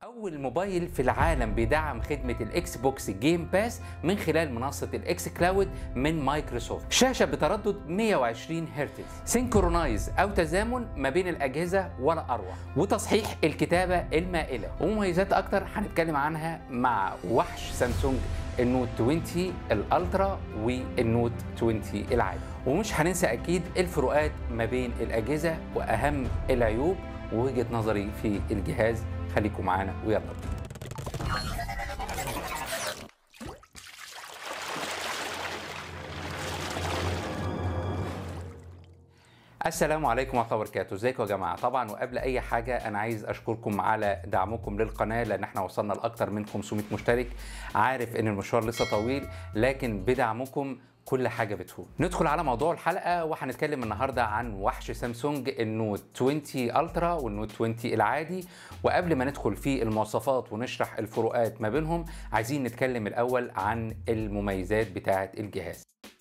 أول موبايل في العالم بيدعم خدمة الإكس بوكس جيم باس من خلال منصة الإكس كلاود من مايكروسوفت شاشة بتردد 120 هرتز سينكرونايز أو تزامن ما بين الأجهزة ولا أروع وتصحيح الكتابة المائلة ومميزات أكتر هنتكلم عنها مع وحش سامسونج النوت 20 الالترا والنوت 20 العادي ومش هننسى اكيد الفروقات ما بين الاجهزه واهم العيوب ووجهه نظري في الجهاز خليكم معانا ويلا بينا السلام عليكم ورحمه الله وبركاته ازيكم يا جماعه طبعا وقبل اي حاجه انا عايز اشكركم على دعمكم للقناه لان احنا وصلنا لاكثر من 500 مشترك عارف ان المشوار لسه طويل لكن بدعمكم كل حاجة بتهون ندخل على موضوع الحلقة وهنتكلم النهاردة عن وحش سامسونج النوت 20 الترا والنوت 20 العادي وقبل ما ندخل في المواصفات ونشرح الفروقات ما بينهم عايزين نتكلم الأول عن المميزات بتاعة الجهاز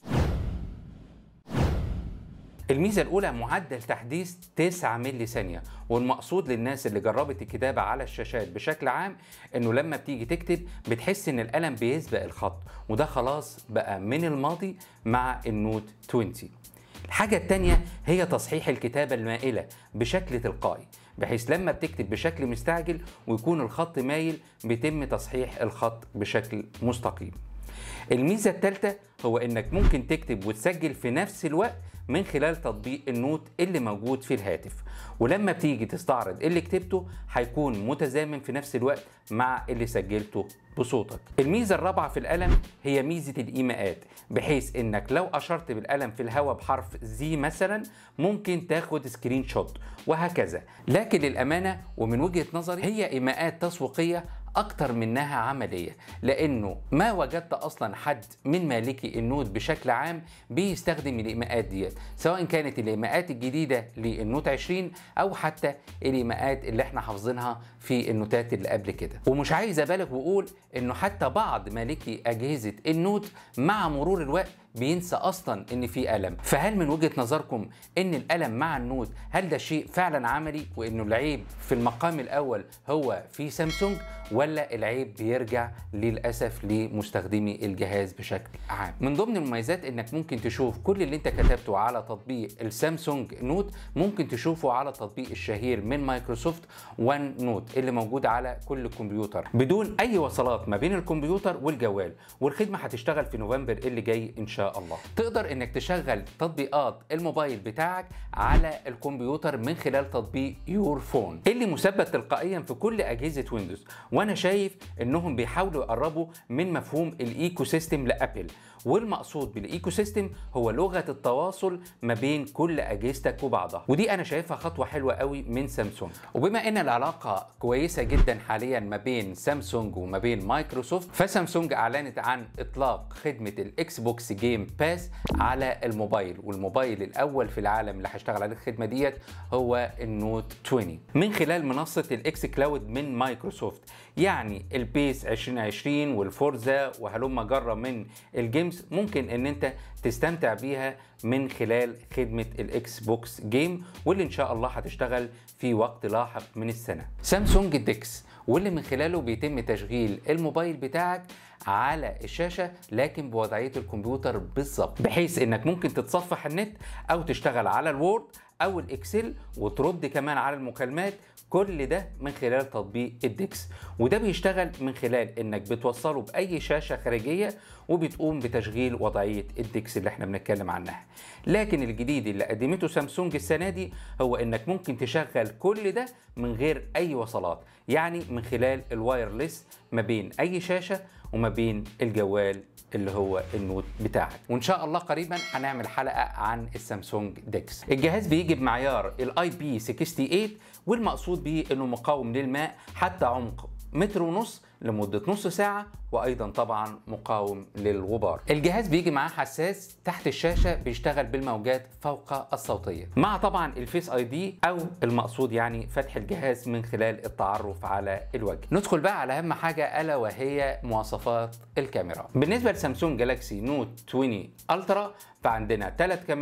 الميزة الأولى معدل تحديث 9 ملي ثانية والمقصود للناس اللي جربت الكتابة على الشاشات بشكل عام إنه لما بتيجي تكتب بتحس إن القلم بيسبق الخط وده خلاص بقى من الماضي مع النوت 20 الحاجة التانية هي تصحيح الكتابة المائلة بشكل تلقائي بحيث لما بتكتب بشكل مستعجل ويكون الخط مايل بيتم تصحيح الخط بشكل مستقيم الميزة الثالثة هو انك ممكن تكتب وتسجل في نفس الوقت من خلال تطبيق النوت اللي موجود في الهاتف ولما بتيجي تستعرض اللي كتبته هيكون متزامن في نفس الوقت مع اللي سجلته بصوتك الميزة الرابعة في القلم هي ميزة الإيماءات بحيث انك لو اشرت بالقلم في الهواء بحرف زي مثلا ممكن تاخد سكرين شوت وهكذا لكن للأمانة ومن وجهة نظري هي إيماءات تسويقية اكتر منها عمليه لانه ما وجدت اصلا حد من مالكي النوت بشكل عام بيستخدم الايماءات ديت سواء كانت الايماءات الجديده للنوت 20 او حتى الايماءات اللي احنا حافظينها في النوتات اللي قبل كده ومش عايز ابالغ واقول انه حتى بعض مالكي اجهزه النوت مع مرور الوقت بينسى اصلا ان في قلم فهل من وجهه نظركم ان القلم مع النوت هل ده شيء فعلا عملي وانه العيب في المقام الاول هو في سامسونج ولا العيب بيرجع للاسف لمستخدمي الجهاز بشكل عام من ضمن المميزات انك ممكن تشوف كل اللي انت كتبته على تطبيق السامسونج نوت ممكن تشوفه على التطبيق الشهير من مايكروسوفت وان نوت اللي موجود على كل كمبيوتر بدون اي وصلات ما بين الكمبيوتر والجوال والخدمه هتشتغل في نوفمبر اللي جاي ان شاء الله تقدر انك تشغل تطبيقات الموبايل بتاعك على الكمبيوتر من خلال تطبيق يور فون اللي مثبت تلقائيا في كل اجهزه ويندوز وانا شايف انهم بيحاولوا يقربوا من مفهوم الايكو سيستم لابل والمقصود بالايكو سيستم هو لغه التواصل ما بين كل اجهزتك وبعضها ودي انا شايفها خطوه حلوه قوي من سامسونج وبما ان العلاقه كويسه جدا حاليا ما بين سامسونج وما بين مايكروسوفت فسامسونج اعلنت عن اطلاق خدمه الاكس بوكس جيم باس على الموبايل والموبايل الاول في العالم اللي هيشتغل عليه الخدمه ديت هو النوت 20 من خلال منصه الاكس كلاود من مايكروسوفت يعني البيس 2020 والفورزا وهلم جره من الجيمز ممكن ان انت تستمتع بيها من خلال خدمه الاكس بوكس جيم واللي ان شاء الله هتشتغل في وقت لاحق من السنه سامسونج ديكس واللي من خلاله بيتم تشغيل الموبايل بتاعك على الشاشة لكن بوضعية الكمبيوتر بالظبط بحيث انك ممكن تتصفح النت او تشتغل على الوورد او الاكسل وترد كمان على المكالمات كل ده من خلال تطبيق الديكس وده بيشتغل من خلال انك بتوصله باي شاشه خارجيه وبتقوم بتشغيل وضعيه الديكس اللي احنا بنتكلم عنها لكن الجديد اللي قدمته سامسونج السنه دي هو انك ممكن تشغل كل ده من غير اي وصلات يعني من خلال الوايرلس ما بين اي شاشه وما بين الجوال اللي هو النوت بتاعك وان شاء الله قريبا هنعمل حلقه عن السامسونج ديكس الجهاز بيجي بمعيار الاي بي 68 والمقصود بيه انه مقاوم للماء حتى عمق متر ونص لمدة نص ساعة وأيضا طبعا مقاوم للغبار الجهاز بيجي معاه حساس تحت الشاشة بيشتغل بالموجات فوق الصوتية مع طبعا الفيس اي دي أو المقصود يعني فتح الجهاز من خلال التعرف على الوجه ندخل بقى على أهم حاجة ألا وهي مواصفات الكاميرا بالنسبة لسامسونج جالاكسي نوت 20 الترا فعندنا ثلاث كاميرات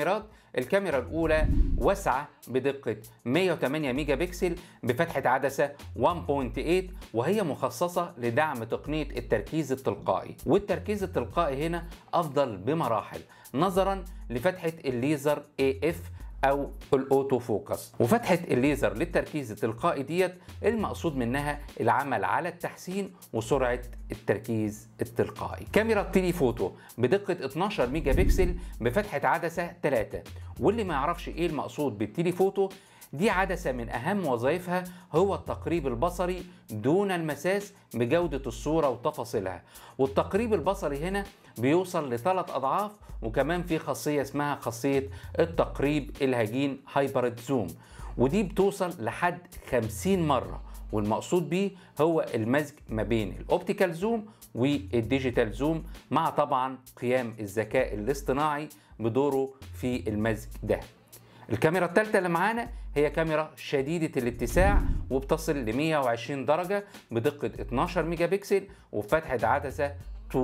الكاميرا الأولى واسعة بدقة 108 ميجا بكسل بفتحة عدسة 1.8 وهي مخصصة لدعم تقنية التركيز التلقائي والتركيز التلقائي هنا أفضل بمراحل نظرا لفتحة الليزر AF او الاوتو فوكس وفتحه الليزر للتركيز التلقائي ديت المقصود منها العمل على التحسين وسرعه التركيز التلقائي كاميرا التليفوتو بدقه 12 ميجا بكسل بفتحه عدسه 3 واللي ما يعرفش ايه المقصود بالتليفوتو دي عدسة من أهم وظائفها هو التقريب البصري دون المساس بجودة الصورة وتفاصيلها والتقريب البصري هنا بيوصل لثلاث أضعاف وكمان في خاصية اسمها خاصية التقريب الهجين هايبرد زوم ودي بتوصل لحد 50 مرة والمقصود بيه هو المزج ما بين الاوبتيكال زوم والديجيتال زوم مع طبعا قيام الذكاء الاصطناعي بدوره في المزج ده الكاميرا الثالثة اللي معانا هي كاميرا شديدة الاتساع وبتصل ل 120 درجة بدقة 12 ميجا بكسل وفتحة عدسة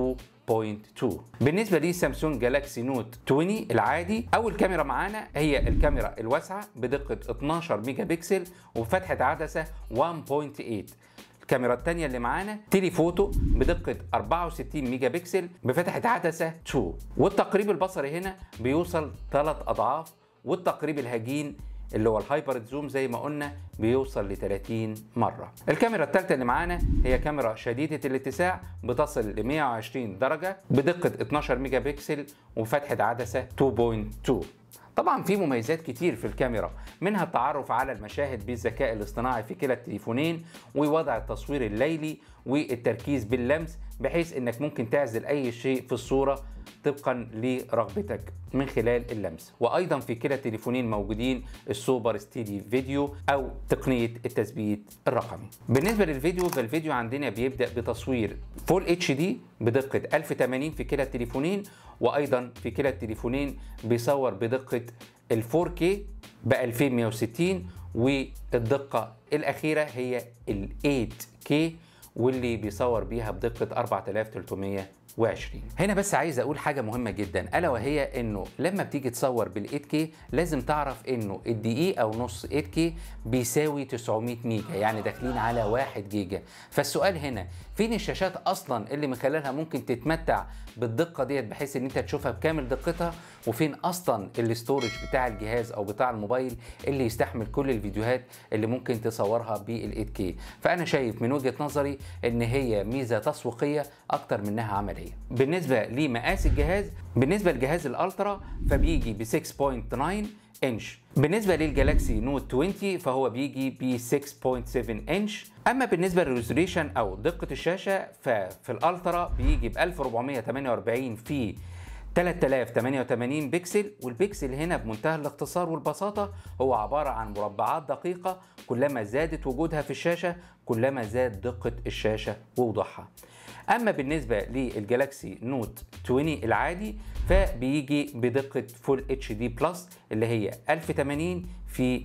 2.2 بالنسبة لي سامسونج جالاكسي نوت 20 العادي أول كاميرا معانا هي الكاميرا الواسعة بدقة 12 ميجا بكسل وفتحة عدسة 1.8 الكاميرا الثانية اللي معانا تيليفوتو بدقة 64 ميجا بكسل بفتحة عدسة 2 والتقريب البصري هنا بيوصل 3 أضعاف والتقريب الهجين اللي هو الهايبر زوم زي ما قلنا بيوصل ل 30 مره. الكاميرا الثالثه اللي معانا هي كاميرا شديده الاتساع بتصل ل 120 درجه بدقه 12 ميجا بكسل وفتحه عدسه 2.2. طبعا في مميزات كتير في الكاميرا منها التعرف على المشاهد بالذكاء الاصطناعي في كلا التليفونين ووضع التصوير الليلي والتركيز باللمس بحيث انك ممكن تعزل اي شيء في الصوره طبقا لرغبتك من خلال اللمس وايضا في كلا التليفونين موجودين السوبر ستيدي فيديو او تقنيه التثبيت الرقمي بالنسبه للفيديو فالفيديو عندنا بيبدا بتصوير فول اتش دي بدقه 1080 في كلا التليفونين وايضا في كلا التليفونين بيصور بدقه ال 4K ب 2160 والدقه الاخيره هي ال 8K واللي بيصور بيها بدقه 4300 20 هنا بس عايز اقول حاجه مهمه جدا الا وهي انه لما بتيجي تصور بال 8K لازم تعرف انه الدقيقه ونص 8K بيساوي 900 ميجا يعني داخلين على 1 جيجا فالسؤال هنا فين الشاشات اصلا اللي من خلالها ممكن تتمتع بالدقه ديت بحيث ان انت تشوفها بكامل دقتها وفين اصلا الاستورج بتاع الجهاز او بتاع الموبايل اللي يستحمل كل الفيديوهات اللي ممكن تصورها بال 8K فانا شايف من وجهه نظري ان هي ميزه تسويقيه اكتر منها عمليه بالنسبه لمقاس الجهاز بالنسبه لجهاز الالترا فبيجي ب 6.9 انش بالنسبه للجالاكسي نوت 20 فهو بيجي ب 6.7 انش اما بالنسبه للريزوليشن او دقه الشاشه ففي الالترا بيجي ب 1448 في 3088 بكسل والبكسل هنا بمنتهى الاختصار والبساطة هو عبارة عن مربعات دقيقة كلما زادت وجودها في الشاشة كلما زاد دقة الشاشة ووضوحها اما بالنسبه للجالاكسي نوت 20 العادي فبيجي بدقه فول اتش دي بلس اللي هي 1080 في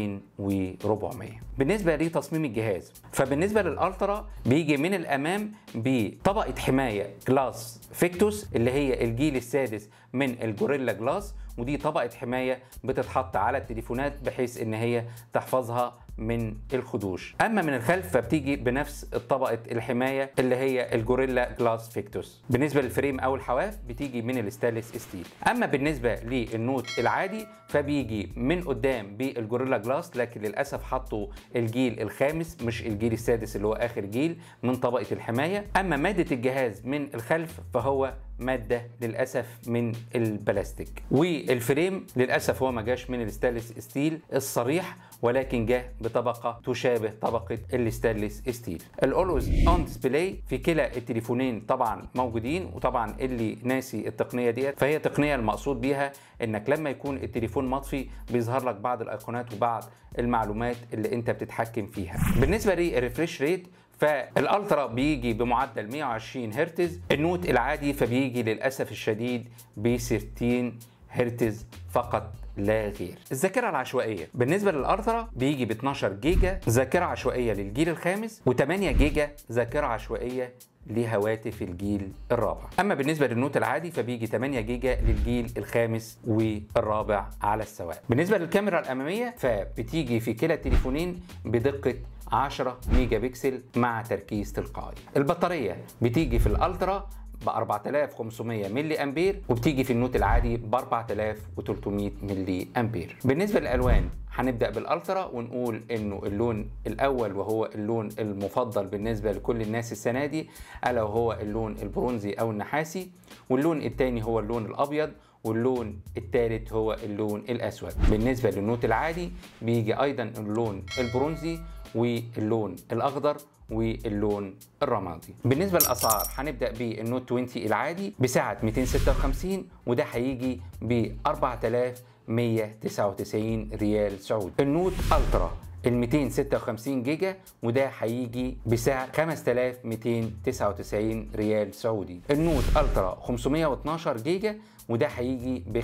2400 بالنسبه لتصميم الجهاز فبالنسبه للالترا بيجي من الامام بطبقه حمايه جلاس فيكتوس اللي هي الجيل السادس من الجوريلا جلاس ودي طبقه حمايه بتتحط على التليفونات بحيث ان هي تحفظها من الخدوش اما من الخلف فبتيجي بنفس طبقه الحمايه اللي هي الجوريلا جلاس فيكتوس بالنسبه للفريم او الحواف بتيجي من الستانلس ستيل اما بالنسبه للنوت العادي فبيجي من قدام بالجوريلا جلاس لكن للاسف حطوا الجيل الخامس مش الجيل السادس اللي هو اخر جيل من طبقه الحمايه اما ماده الجهاز من الخلف فهو ماده للاسف من البلاستيك والفريم للاسف هو ما جاش من الستانلس ستيل الصريح ولكن جاء بطبقه تشابه طبقه الستانلس ستيل الاولويز اون ديسبلاي في كلا التليفونين طبعا موجودين وطبعا اللي ناسي التقنيه ديت فهي تقنيه المقصود بيها انك لما يكون التليفون مطفي بيظهر لك بعض الايقونات وبعض المعلومات اللي انت بتتحكم فيها بالنسبه للريفريش ريت فالالترا بيجي بمعدل 120 هرتز النوت العادي فبيجي للاسف الشديد ب 60 هرتز فقط لا غير الذاكرة العشوائية بالنسبة للألترا بيجي ب 12 جيجا ذاكرة عشوائية للجيل الخامس و8 جيجا ذاكرة عشوائية لهواتف الجيل الرابع اما بالنسبه للنوت العادي فبيجي 8 جيجا للجيل الخامس والرابع على السواء بالنسبه للكاميرا الاماميه فبتيجي في كلا التليفونين بدقه 10 ميجا بكسل مع تركيز تلقائي البطاريه بتيجي في الالترا ب 4500 ملي امبير وبتيجي في النوت العادي ب 4300 ملي امبير بالنسبه للالوان هنبدا بالالترا ونقول انه اللون الاول وهو اللون المفضل بالنسبه لكل الناس السنه دي الا وهو اللون البرونزي او النحاسي واللون الثاني هو اللون الابيض واللون الثالث هو اللون الاسود بالنسبه للنوت العادي بيجي ايضا اللون البرونزي واللون الاخضر واللون الرمادي بالنسبه للاسعار هنبدا بالنوت 20 العادي بسعه 256 وده هيجي ب 4199 ريال سعودي النوت الترا ال 256 جيجا وده هيجي بسعر 5299 ريال سعودي النوت الترا 512 جيجا وده هيجي ب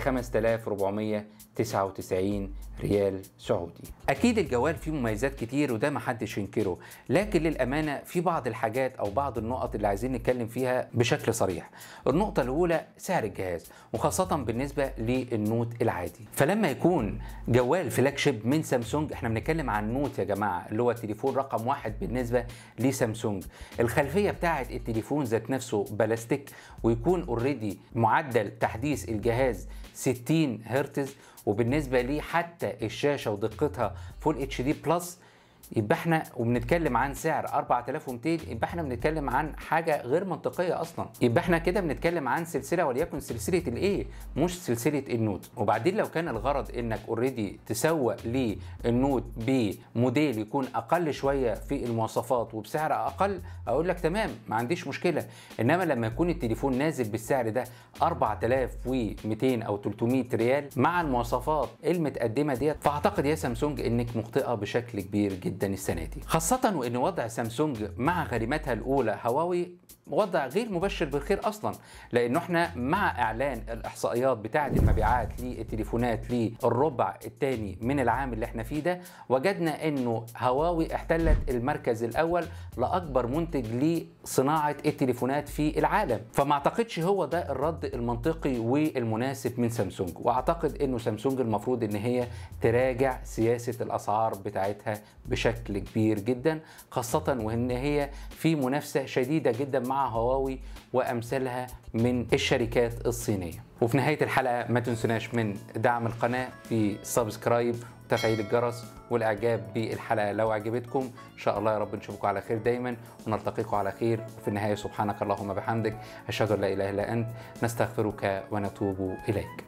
5499 ريال سعودي اكيد الجوال فيه مميزات كتير وده محدش ينكره لكن للامانه في بعض الحاجات او بعض النقط اللي عايزين نتكلم فيها بشكل صريح النقطه الاولى سعر الجهاز وخاصه بالنسبه للنوت العادي فلما يكون جوال فلاج شيب من سامسونج احنا بنتكلم عن نوت يا جماعه اللي هو التليفون رقم واحد بالنسبه لسامسونج الخلفيه بتاعه التليفون ذات نفسه بلاستيك ويكون اوريدي معدل تحديث الجهاز 60 هرتز وبالنسبه ليه حتى الشاشه ودقتها فول اتش دي بلس يبقى احنا وبنتكلم عن سعر 4200 يبقى احنا بنتكلم عن حاجه غير منطقيه اصلا يبقى احنا كده بنتكلم عن سلسله وليكن سلسله الايه مش سلسله النوت وبعدين لو كان الغرض انك اوريدي تسوق للنوت بموديل يكون اقل شويه في المواصفات وبسعر اقل اقول لك تمام ما عنديش مشكله انما لما يكون التليفون نازل بالسعر ده 4200 او 300 ريال مع المواصفات المتقدمه ديت فاعتقد يا سامسونج انك مخطئه بشكل كبير جدا السنه دي خاصه وان وضع سامسونج مع غريمتها الاولى هواوي وضع غير مبشر بالخير اصلا لانه احنا مع اعلان الاحصائيات بتاعه المبيعات للتليفونات للربع الثاني من العام اللي احنا فيه ده وجدنا انه هواوي احتلت المركز الاول لاكبر منتج لصناعه التليفونات في العالم فما اعتقدش هو ده الرد المنطقي والمناسب من سامسونج واعتقد انه سامسونج المفروض ان هي تراجع سياسه الاسعار بتاعتها بشكل كبير جدا خاصه وان هي في منافسه شديده جدا مع هواوي وامثالها من الشركات الصينيه وفي نهايه الحلقه ما تنسوناش من دعم القناه بسبسكرايب وتفعيل الجرس والاعجاب بالحلقه لو عجبتكم ان شاء الله يا رب نشوفكم على خير دايما ونلتقيكم على خير وفي النهايه سبحانك اللهم وبحمدك اشهد ان لا اله الا انت نستغفرك ونتوب اليك